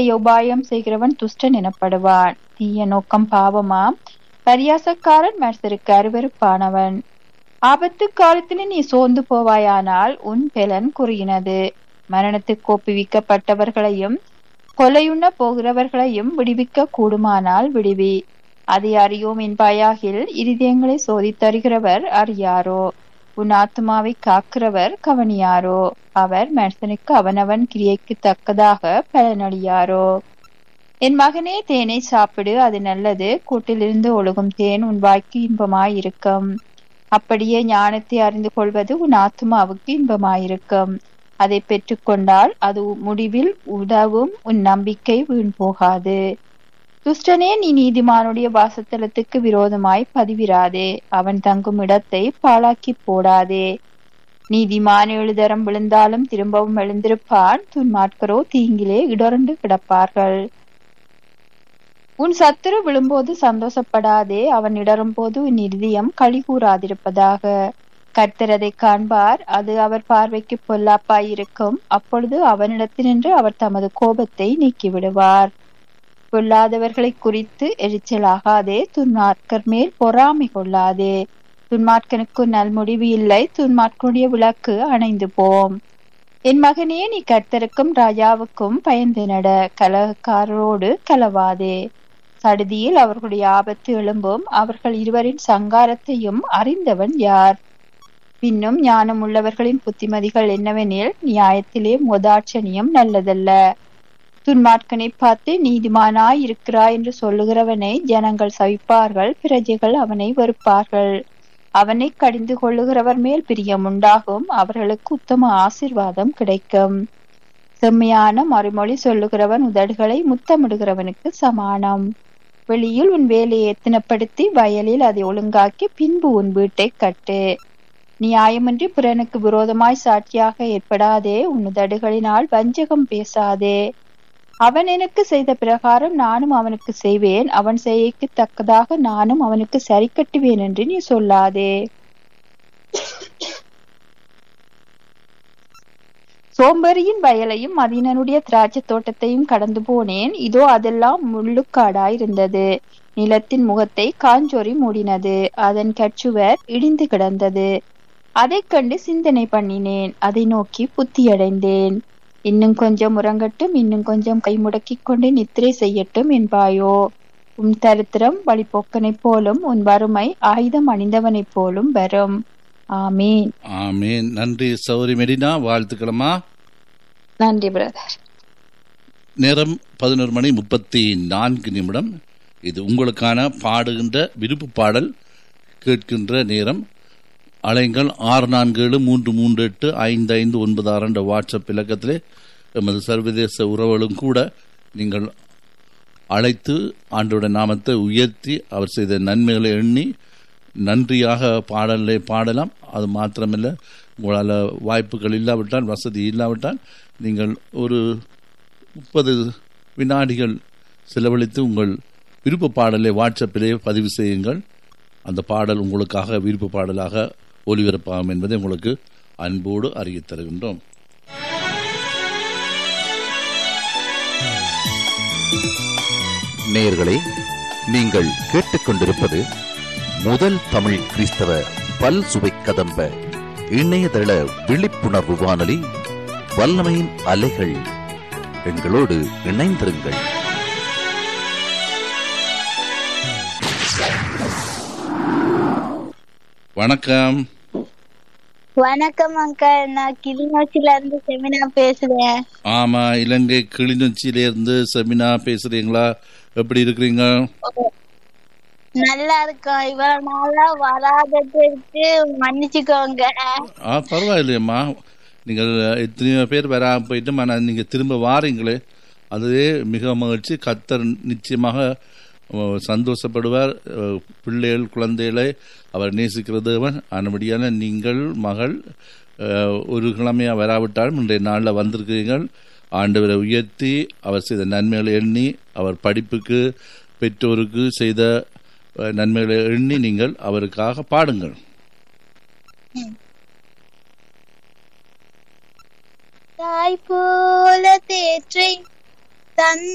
செய்ய உபாயம் செய்கிறவன் துஷ்டன் எனப்படுவான் தீய நோக்கம் பாவமாம் பரியாசக்காரன் மனசருக்கு அருவருப்பானவன் ஆபத்து காலத்திலே நீ சோர்ந்து போவாயானால் உன் பலன் குறுகினது மரணத்துக்கு ஒப்புவிக்கப்பட்டவர்களையும் கொலையுண்ண போகிறவர்களையும் விடுவிக்க கூடுமானால் விடுவி அதை அறியோம் என்பாயாகில் இருதயங்களை சோதித்தருகிறவர் அறியாரோ உன் ஆத்மாவை காக்கிறவர் கவனியாரோ அவர் மனுஷனுக்கு அவனவன் கிரியைக்கு தக்கதாக பலனளியாரோ என் மகனே தேனை சாப்பிடு அது நல்லது கூட்டிலிருந்து ஒழுகும் தேன் உன் வாய்க்கு இன்பமாயிருக்கும் அப்படியே ஞானத்தை அறிந்து கொள்வது உன் ஆத்மாவுக்கு இன்பமாயிருக்கும் அதை பெற்றுக்கொண்டால் அது முடிவில் உதவும் உன் நம்பிக்கை வீண் போகாது துஷ்டனே நீ நீதிமானுடைய வாசத்தலத்துக்கு விரோதமாய் பதிவிராதே அவன் தங்கும் இடத்தை பாழாக்கி போடாதே நீதிமான் எழுதரம் விழுந்தாலும் திரும்பவும் எழுந்திருப்பான் துன்மாட்கரோ தீங்கிலே இடர்ந்து கிடப்பார்கள் உன் சத்துரு விழும்போது சந்தோஷப்படாதே அவன் இடரும் போது உன் இருதயம் களி கூறாதிருப்பதாக கர்த்தர் அதை காண்பார் அது அவர் பார்வைக்கு பொல்லாப்பாயிருக்கும் அப்பொழுது அவனிடத்தினின்று அவர் தமது கோபத்தை நீக்கிவிடுவார் பொல்லாதவர்களை குறித்து எரிச்சலாகாதே துன்மார்க்கர் மேல் பொறாமை கொள்ளாதே துன்மார்க்கனுக்கு நல்முடிவு இல்லை துன்மார்க்கனுடைய விளக்கு அணைந்து போம் என் மகனே நீ கர்த்தருக்கும் ராஜாவுக்கும் பயந்து நட கலகக்காரரோடு கலவாதே சடுதியில் அவர்களுடைய ஆபத்து எழும்பும் அவர்கள் இருவரின் சங்காரத்தையும் அறிந்தவன் யார் பின்னும் ஞானம் உள்ளவர்களின் புத்திமதிகள் என்னவெனில் நியாயத்திலே மோதாட்சணியம் நல்லதல்ல துன்மார்க்கனை பார்த்து நீதிமானாய் இருக்கிறாய் என்று சொல்லுகிறவனை ஜனங்கள் சவிப்பார்கள் பிரஜைகள் அவனை வெறுப்பார்கள் அவனை கடிந்து கொள்ளுகிறவர் மேல் பிரியம் உண்டாகும் அவர்களுக்கு உத்தம ஆசிர்வாதம் கிடைக்கும் செம்மையான மறுமொழி சொல்லுகிறவன் உதடுகளை முத்தமிடுகிறவனுக்கு சமானம் வெளியில் உன் வேலையை எத்தனப்படுத்தி வயலில் அதை ஒழுங்காக்கி பின்பு உன் வீட்டை கட்டு நியாயமின்றி பிறனுக்கு விரோதமாய் சாட்சியாக ஏற்படாதே உன் உதடுகளினால் வஞ்சகம் பேசாதே அவன் எனக்கு செய்த பிரகாரம் நானும் அவனுக்கு செய்வேன் அவன் செய்யக்கு தக்கதாக நானும் அவனுக்கு சரி கட்டுவேன் என்று நீ சொல்லாதே சோம்பேறியின் வயலையும் மதியனனுடைய திராட்சை தோட்டத்தையும் கடந்து போனேன் இதோ அதெல்லாம் முள்ளுக்காடாயிருந்தது நிலத்தின் முகத்தை காஞ்சொறி மூடினது அதன் கச்சுவர் இடிந்து கிடந்தது அதைக் கண்டு சிந்தனை பண்ணினேன் அதை நோக்கி புத்தியடைந்தேன் இன்னும் கொஞ்சம் உறங்கட்டும் இன்னும் கொஞ்சம் கை முடக்கிக் கொண்டு நித்திரை செய்யட்டும் என்பாயோ உன் தரித்திரம் வழிபோக்கனைப் போலும் உன் வறுமை ஆயுதம் அணிந்தவனைப் போலும் வரும் ஆமீன் ஆமீன் நன்றி சௌரி மெடினா வாழ்த்துக்களம்மா நன்றி பிரதர் நேரம் பதினோரு மணி முப்பத்தி நான்கு நிமிடம் இது உங்களுக்கான பாடுகின்ற விருப்பு பாடல் கேட்கின்ற நேரம் அலைங்கள் ஆறு நான்கு ஏழு மூன்று மூன்று எட்டு ஐந்து ஐந்து ஒன்பது ஆறு என்ற வாட்ஸ்அப் இலக்கத்திலே எமது சர்வதேச உறவுகளும் கூட நீங்கள் அழைத்து ஆண்டோட நாமத்தை உயர்த்தி அவர் செய்த நன்மைகளை எண்ணி நன்றியாக பாடலை பாடலாம் அது மாத்திரமில்லை உங்களால் வாய்ப்புகள் இல்லாவிட்டால் வசதி இல்லாவிட்டால் நீங்கள் ஒரு முப்பது வினாடிகள் செலவழித்து உங்கள் விருப்ப பாடலை வாட்ஸ்அப்பிலே பதிவு செய்யுங்கள் அந்த பாடல் உங்களுக்காக விருப்ப பாடலாக ஒளிபரப்பாகும் என்பதை உங்களுக்கு அன்போடு அறியத் தருகின்றோம் நேயர்களே நீங்கள் கேட்டுக்கொண்டிருப்பது முதல் தமிழ் கிறிஸ்தவ பல் சுவை கதம்ப இணையதள விழிப்புணர்வு வானொலி வல்லமையின் அலைகள் எங்களோடு இணைந்திருங்கள் வணக்கம் வணக்கம் அங்கிள் நான் கிளிநொச்சில இருந்து செமினா பேசுறேன் ஆமா இலங்கை கிளிநொச்சியிலிருந்து செமினா பேசுறீங்களா எப்படி இருக்கிறீங்க நல்லா இருக்கோம் இவ்வளவு நாளா வராததுக்கு மன்னிச்சுக்கோங்க ஆ பரவாயில்லையம்மா நீங்கள் எத்தனையோ பேர் வராமல் போயிட்டு ஆனால் நீங்கள் திரும்ப வாரீங்களே அதுவே மிக மகிழ்ச்சி கத்தர் நிச்சயமாக அஹ், சந்தோஷப்படுவார் அஹ், பிள்ளைகள் குழந்தைகளை அவர் நேசிக்கிற தேவன் ஆனபடியான நீங்கள் மகள் அஹ், ஒரு கிழமையாக வராவிட்டாலும் இன்றைய நாளில் வந்திருக்கிறீர்கள் ஆண்டவரை உயர்த்தி அவர் செய்த நன்மைகளை எண்ணி அவர் படிப்புக்கு பெற்றோருக்கு செய்த அஹ், நன்மைகளை எண்ணி நீங்கள் அவருக்காக பாடுங்கள் தாய் போல தேற்றை தன்